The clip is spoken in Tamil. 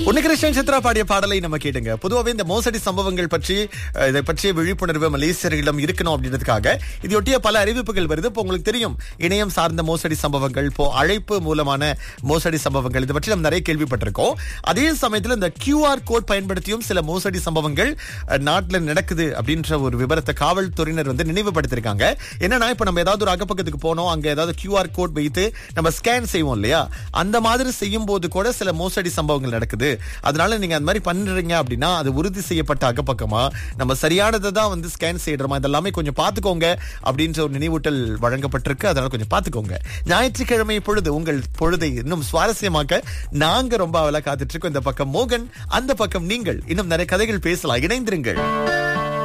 உன்னிகிருஷ்ணன் சித்ரா பாடிய பாடலை நம்ம கேட்டுங்க பொதுவாகவே இந்த மோசடி சம்பவங்கள் பற்றி அஹ், இதை பற்றிய விழிப்புணர்வு மலேசியர்களிடம் இருக்கணும் அப்படின்றதுக்காக இதையொட்டிய பல அறிவிப்புகள் வருது இப்போ உங்களுக்கு தெரியும் இணையம் சார்ந்த மோசடி சம்பவங்கள் இப்போ அழைப்பு மூலமான மோசடி சம்பவங்கள் இதை பற்றி நம்ம நிறைய கேள்விப்பட்டிருக்கோம் அதே சமயத்தில் இந்த கியூஆர் கோட் பயன்படுத்தியும் சில மோசடி சம்பவங்கள் அஹ், நாட்டுல நடக்குது அப்படின்ற ஒரு விவரத்தை காவல்துறையினர் வந்து நினைவுபடுத்திருக்காங்க என்னன்னா இப்ப நம்ம ஏதாவது ஒரு அகப்பக்கத்துக்கு போனோம் அங்க ஏதாவது கியூஆர் கோட் வைத்து நம்ம ஸ்கேன் செய்வோம் இல்லையா அந்த மாதிரி செய்யும் போது கூட சில மோசடி சம்பவங்கள் நடக்குது அதனால நீங்க அந்த மாதிரி பண்றீங்க அப்படின்னா அது உறுதி செய்யப்பட்ட அகப்பக்கமா நம்ம சரியானதை தான் வந்து ஸ்கேன் செய்யறோமா இதெல்லாமே கொஞ்சம் பாத்துக்கோங்க அப்படின்ற ஒரு நினைவூட்டல் வழங்கப்பட்டிருக்கு அதனால கொஞ்சம் பாத்துக்கோங்க ஞாயிற்றுக்கிழமை பொழுது உங்கள் பொழுதை இன்னும் சுவாரஸ்யமாக்க நாங்க ரொம்ப அவளா காத்துட்டு இருக்கோம் இந்த பக்கம் மோகன் அந்த பக்கம் நீங்கள் இன்னும் நிறைய கதைகள் பேசலாம் இணைந்திருங்கள்